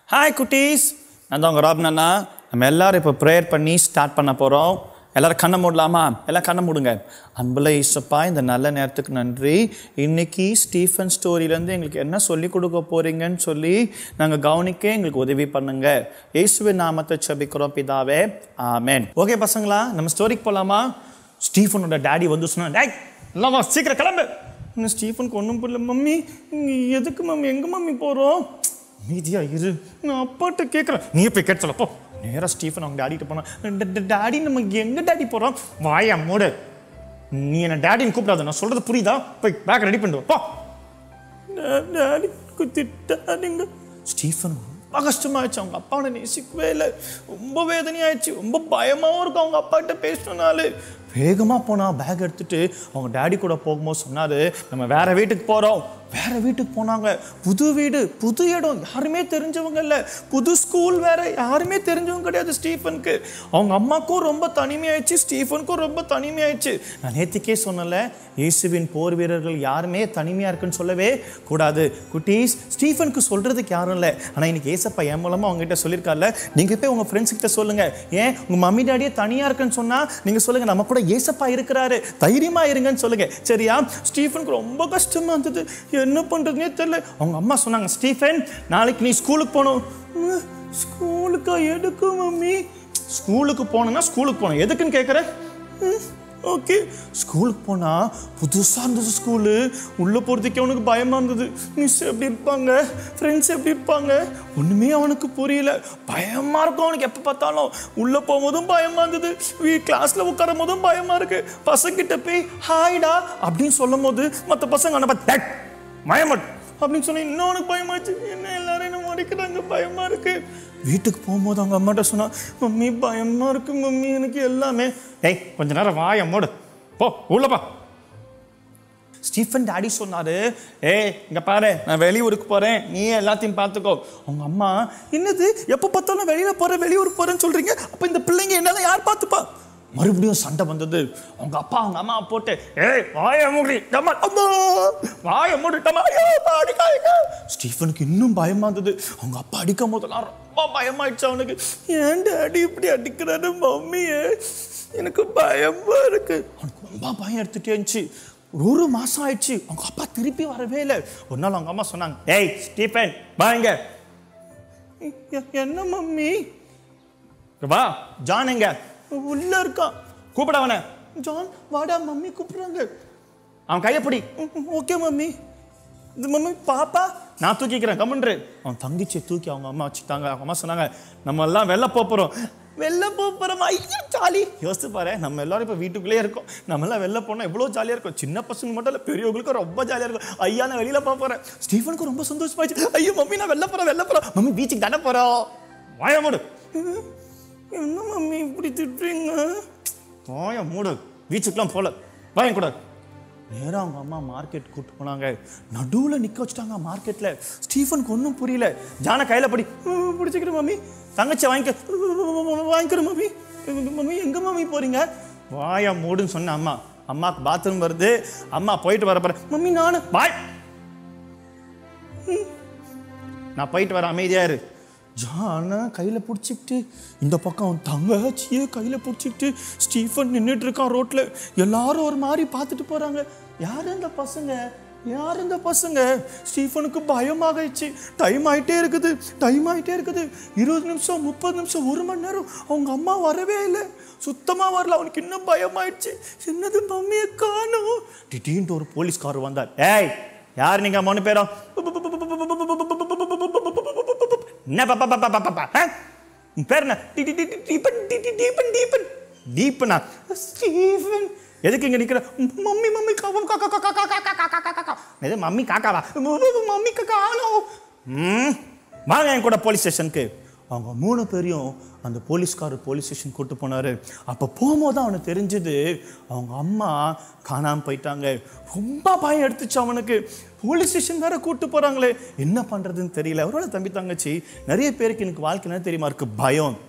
Hi குட்டீஸ் நான் தான் உங்கள் ராப் அண்ணா நம்ம எல்லாரும் இப்போ ப்ரேயர் பண்ணி ஸ்டார்ட் பண்ண போகிறோம் எல்லாரும் கண்ணை மூடலாமா எல்லாம் கண்ணை மூடுங்க அன்புல ஈசப்பா இந்த நல்ல நேரத்துக்கு நன்றி இன்னைக்கு ஸ்டீஃபன் ஸ்டோரியிலேருந்து எங்களுக்கு என்ன சொல்லி கொடுக்க போறீங்கன்னு சொல்லி நாங்கள் கவனிக்க எங்களுக்கு உதவி பண்ணுங்க இயேசுவின் நாமத்தை செபிக்கிறோம் பிதாவே ஆமென் ஓகே பசங்களா நம்ம ஸ்டோரிக்கு போகலாமா ஸ்டீஃபனோட டேடி வந்து சொன்னா டேய் எல்லாம் வா சீக்கிரம் கிளம்பு இன்னும் ஸ்டீஃபனுக்கு ஒன்றும் புரியல மம்மி இங்க எதுக்கு மம்மி எங்கே மம்மி போகிறோம் மீதியா இரு நான் அப்பாட்ட கேட்குறேன் நீ போய் கேட்டு சொல்லப்போ நேராக ஸ்டீஃபன் அவங்க டேடிட்ட போனா டேடி நம்ம எங்கே டேடி போகிறோம் வாயா மூடு நீ என்ன டேடின்னு கூப்பிடாத நான் சொல்கிறது புரியுதா போய் பேக் ரெடி பண்ணிட்டு வா, போ டேடி குத்திட்டாடிங்க ஸ்டீஃபன் ரொம்ப கஷ்டமாயிடுச்சு அவங்க அப்பாவை நேசிக்கவே இல்லை ரொம்ப வேதனையாயிடுச்சு ரொம்ப பயமாகவும் இருக்கும் அவங்க அப்பாகிட்ட பேசினாலே வேகமாக போனா பேக் எடுத்துட்டு அவங்க டேடி கூட போகும்போது சொன்னாரு நம்ம வேற வீட்டுக்கு போகிறோம் வேற வீட்டுக்கு போனாங்க புது வீடு புது இடம் யாருமே தெரிஞ்சவங்க இல்லை புது ஸ்கூல் வேற யாருமே தெரிஞ்சவங்க கிடையாது ஸ்டீஃபனுக்கு அவங்க அம்மாக்கும் ரொம்ப தனிமையாயிடுச்சு ஸ்டீஃபனுக்கும் ரொம்ப தனிமையாயிடுச்சு நான் நேத்திக்கே சொன்னல இயேசுவின் போர் வீரர்கள் யாருமே தனிமையாக இருக்குன்னு சொல்லவே கூடாது குட்டீஸ் ஸ்டீஃபனுக்கு சொல்கிறதுக்கு யாரும் இல்லை ஆனால் இன்னைக்கு ஏசப்பா என் மூலமாக அவங்ககிட்ட சொல்லியிருக்காருல்ல நீங்கள் போய் உங்கள் ஃப்ரெண்ட்ஸ் கிட்ட சொல்லுங்க ஏன் உங்கள் மம்மி டாடியே தனியாக இருக்குன்னு சொன்னால் நீங்கள் சொல்லுங்க நம்ம கூட ஏசப்பா இருக்கிறாரு தைரியமா இருங்கன்னு சொல்லுங்க சரியா ஸ்டீஃபனுக்கு ரொம்ப கஷ்டமா இருந்தது என்ன பண்றதுனே தெரியல அவங்க அம்மா சொன்னாங்க ஸ்டீஃபன் நாளைக்கு நீ ஸ்கூலுக்கு போகணும் உம், ஸ்கூலுக்கா எதுக்கு மம்மி ஸ்கூலுக்கு போகணும்னா ஸ்கூலுக்கு போகணும் எதுக்குன்னு கேட்குற ஓகே ஸ்கூலுக்கு போனா புதுசாக இருந்தது ஸ்கூலு உள்ளே போகிறதுக்கே அவனுக்கு பயமா இருந்தது மிஸ் எப்படி இருப்பாங்க ஃப்ரெண்ட்ஸ் எப்படி இருப்பாங்க ஒன்றுமே அவனுக்கு புரியல பயமா இருக்கும் அவனுக்கு எப்போ பார்த்தாலும் உள்ளே போகும்போதும் பயமா இருந்தது வீ கிளாஸில் உட்காரும் போதும் பயமா இருக்கு பசங்கிட்ட போய் ஹாய்டா அப்படின்னு சொல்லும் போது மற்ற பசங்க அவனை பார்த்து "டேய், பயமட் அப்படின்னு சொல்லி இன்னும் அவனுக்கு பயமாச்சு என்ன எல்லாரும் என்ன மறைக்கிறாங்க பயமா இருக்கு வீட்டுக்கு போகும்போது அவங்க அம்மாட்ட சொன்னா மம்மி பயமா இருக்கு மம்மி எனக்கு எல்லாமே டேய் கொஞ்ச நேரம் வாய மூடு போ உள்ளப்பா ஸ்டீஃபன் டாடி சொன்னாரு ஏய் இங்க பாரு நான் வெளியூருக்கு போறேன் நீ எல்லாத்தையும் பார்த்துக்கோ அவங்க அம்மா என்னது எப்போ பார்த்தாலும் வெளியில போறேன் வெளியூருக்கு போறேன்னு சொல்றீங்க அப்ப இந்த பிள்ளைங்க என்னதான் யார் பார்த்துப்பா மறுபடியும் சண்டை வந்தது அவங்க அப்பா அவங்க அம்மா போட்டு ஏய் வாய மூடி டமா அம்மா வாய மூடி டமா ஐயோ, அப்பா அடிக்காதீங்க ஸ்டீஃபனுக்கு இன்னும் பயமா இருந்தது அவங்க அப்பா அடிக்கும் போதெல்லாம் ரொம்ப பயமாயிடுச்சு அவனுக்கு ஏன் டாடி இப்படி அடிக்கிறாரு மம்மியே எனக்கு பயமா இருக்கு அவனுக்கு ரொம்ப பயம் எடுத்துட்டே இருந்துச்சு ஒரு மாசம் ஆயிடுச்சு அவங்க அப்பா திருப்பி வரவே இல்லை ஒரு நாள் அவங்க அம்மா சொன்னாங்க ஏய் ஸ்டீஃபன் வாங்க என்ன மம்மி வா ஜான் எங்க உள்ள இருக்கான் கூப்பிட அவனை ஜான் வாடா மம்மி கூப்பிடுறாங்க அவன் கையை பிடி ஓகே மம்மி இது மம்மி பாப்பா நான் தூக்கிக்கிறேன் கமன்று அவன் தங்கச்சியை தூக்கி அவங்க அம்மா வச்சுட்டாங்க அவங்க அம்மா சொன்னாங்க நம்ம எல்லாம் வெளில போப் போறோம் வெளில போப் போறோம் ஐயா ஜாலி யோசிச்சு பாரு நம்ம எல்லாரும் இப்போ வீட்டுக்குள்ளேயே இருக்கோம் நம்ம எல்லாம் வெளில போனால் எவ்வளோ ஜாலியாக இருக்கும் சின்ன பசங்க மட்டும் இல்லை பெரியவங்களுக்கும் ரொம்ப ஜாலியாக இருக்கும் ஐயா நான் வெளியில போக போறேன் ஸ்டீஃபனுக்கு ரொம்ப சந்தோஷமாயிடுச்சு ஐயோ மம்மி நான் வெளில போறேன் வெளில போறோம் மம்மி பீச்சுக்கு தானே போறோம் வாய மூடு என்ன மம்மி இப்படி திட்டுறீங்க வாய மூடு பீச்சுக்குலாம் போல வாங்க கூட நேராக அவங்க அம்மா மார்க்கெட் கூட்டு போனாங்க நடுவில் நிற்க வச்சுட்டாங்க மார்க்கெட்டில் ஸ்டீஃபனுக்கு ஒன்றும் புரியல ஜான கையில் படி பிடிச்சிக்கிறேன் மம்மி தங்கச்சி வாங்கிக்க வாங்கிக்கிறேன் மம்மி மம்மி எங்கே மம்மி போகிறீங்க வாயா மூடுன்னு சொன்ன அம்மா அம்மாக்கு பாத்ரூம் வருது அம்மா போயிட்டு வர போகிறேன் மம்மி நானு பாய் நான் போயிட்டு வரேன் அமைதியா இரு ஜானா கையில் பிடிச்சிக்கிட்டு இந்த பக்கம் அவன் தங்கச்சியே கையில் பிடிச்சிக்கிட்டு ஸ்டீஃபன் நின்றுட்டு இருக்கான் ரோட்டில் எல்லாரும் ஒரு மாதிரி பார்த்துட்டு போகிறாங்க யார் இந்த பசங்க யார் இந்த பசங்க ஸ்டீஃபனுக்கு பயமாகிடுச்சு டைம் ஆயிட்டே இருக்குது டைம் ஆயிட்டே இருக்குது இருபது நிமிஷம் முப்பது நிமிஷம் ஒரு மணி நேரம் அவங்க அம்மா வரவே இல்லை சுத்தமாக வரல அவனுக்கு இன்னும் பயமாயிடுச்சு என்னது மம்மியை காணும் திடீர்னு ஒரு போலீஸ்காரர் வந்தார் ஏய் யார் நீங்க மூணு பேரும் என்ன பாப்பா பாப்பா பாப்பா பா ஆ? உன் பேர் என்ன டி- டி- டி- டி- டீபன் டி- டி- டீபன் டீபன் டீபனா ஸ்டீஃபன் எதுக்கு இங்க நிக்கிற மம்மி மம்மி காக்கா காக்கா காக்கா காக்கா காக்கா காக்கா காக்கா எது மம்மி காக்காவா மம்மி காக்கா ஆனோ ம் வாங்க என் கூட போலீஸ் ஸ்டேஷனுக்கு அவங்க மூணு பேரையும் அந்த போலீஸ்காரர் போலீஸ் ஸ்டேஷன் கூட்டு போனாரு அப்போ போகும்போது தான் அவனுக்கு தெரிஞ்சது அவங்க அம்மா காணாமல் போயிட்டாங்க ரொம்ப பயம் எடுத்துச்சு அவனுக்கு போலீஸ் ஸ்டேஷன் வேற கூட்டு போறாங்களே என்ன பண்றதுன்னு தெரியல அவரோட தம்பி தங்கச்சி நிறைய பேருக்கு எனக்கு வாழ்க்கை என்ன தெரியுமா இருக்கு பயம்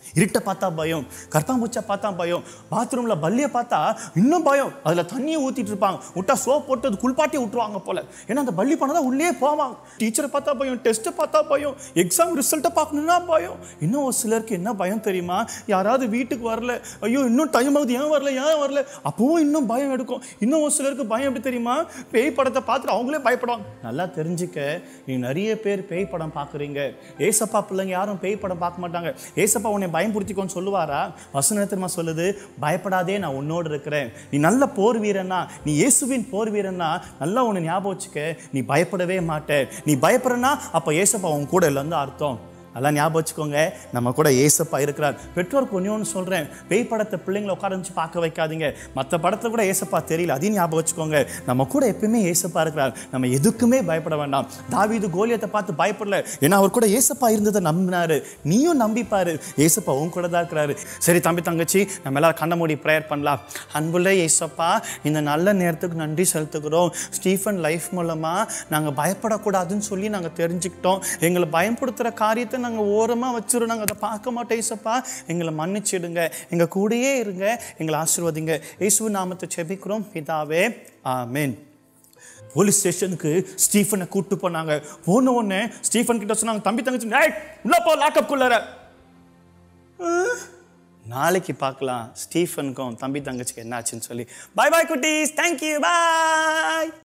இருட்டை பார்த்தா பயம் கர்த்தாம்பூச்சை பார்த்தா பயம் பாத்ரூமில் பல்லியை பார்த்தா இன்னும் பயம் அதில் தண்ணியை ஊற்றிட்டு இருப்பாங்க விட்டா சோப் போட்டு அது குளிப்பாட்டி விட்டுருவாங்க போல ஏன்னா அந்த பள்ளி பண்ணதான் உள்ளே போவாங்க டீச்சரை பார்த்தா பயம் டெஸ்ட்டை பார்த்தா பயம் எக்ஸாம் ரிசல்ட்டை பார்க்கணுன்னா பயம் இன்னும் ஒரு சிலருக்கு என்ன பயம் தெரியுமா யாராவது வீட்டுக்கு வரல ஐயோ இன்னும் டைம் ஆகுது ஏன் வரல ஏன் வரல அப்பவும் இன்னும் பயம் எடுக்கும் இன்னும் ஒரு சிலருக்கு பயம் எப்படி தெரியுமா பேய் படத்தை பார்த்துட்டு அவங்களே பயப்படுவாங்க நல்லா தெரிஞ்சுக்க நீ நிறைய பேர் பேய் படம் பார்க்குறீங்க ஏசப்பா பிள்ளைங்க யாரும் பேய் படம் பார்க்க மாட்டாங்க ஏசப்பா உன்னை பயம்படுத்திக்கோன்னு சொல்லுவாரா வசனம் தெரியுமா சொல்லுது பயப்படாதே நான் உன்னோடு இருக்கிறேன் நீ நல்ல போர் வீரனா நீ இயேசுவின் போர் வீரனா நல்லா உன்னை ஞாபகம் வச்சுக்க நீ பயப்படவே மாட்ட நீ பயப்படுறனா அப்போ ஏசப்பா உன் கூட இல்லைன்னு அர்த்தம் அதெல்லாம் ஞாபகம் வச்சுக்கோங்க நம்ம கூட ஏசப்பா இருக்கிறார் பெற்றோருக்கு ஒன்று ஒன்று சொல்கிறேன் பேய் படத்தை பிள்ளைங்களை உட்கார வச்சு பார்க்க வைக்காதீங்க மற்ற படத்தில் கூட ஏசப்பா தெரியல அதையும் ஞாபகம் வச்சுக்கோங்க நம்ம கூட எப்பயுமே ஏசப்பா இருக்கிறார் நம்ம எதுக்குமே பயப்பட வேண்டாம் தாவீது கோலியத்தை பார்த்து பயப்படல ஏன்னா அவர் கூட ஏசப்பா இருந்ததை நம்பினாரு நீயும் நம்பிப்பாரு ஏசப்பா உன் கூட தான் இருக்கிறாரு சரி தம்பி தங்கச்சி நம்ம எல்லாரும் கண்ண மூடி ப்ரேயர் பண்ணலாம் அன்புள்ள ஏசப்பா இந்த நல்ல நேரத்துக்கு நன்றி செலுத்துகிறோம் ஸ்டீஃபன் லைஃப் மூலமாக நாங்கள் பயப்படக்கூடாதுன்னு சொல்லி நாங்கள் தெரிஞ்சுக்கிட்டோம் எங்களை பயப்படுத்துகிற காரியத்தை நாங்கள் ஓரமாக வச்சிரும் நாங்கள் அதை பார்க்க மாட்டோம் ஏசப்பா எங்களை மன்னிச்சிடுங்க எங்கள் கூடயே இருங்க எங்களை ஆசீர்வதிங்க இயேசு நாமத்தை செபிக்கிறோம் பிதாவே ஆமென் போலீஸ் ஸ்டேஷனுக்கு ஸ்டீஃபனை கூட்டு போனாங்க போன உடனே ஸ்டீஃபன் கிட்ட சொன்னாங்க தம்பி தங்கச்சி "ஏய், உள்ள போ லாக்அப் குள்ளார நாளைக்கு பார்க்கலாம் ஸ்டீஃபனுக்கும் தம்பி தங்கச்சிக்கு என்னாச்சுன்னு சொல்லி பாய் பாய் குட்டீஸ் தேங்க்யூ பாய்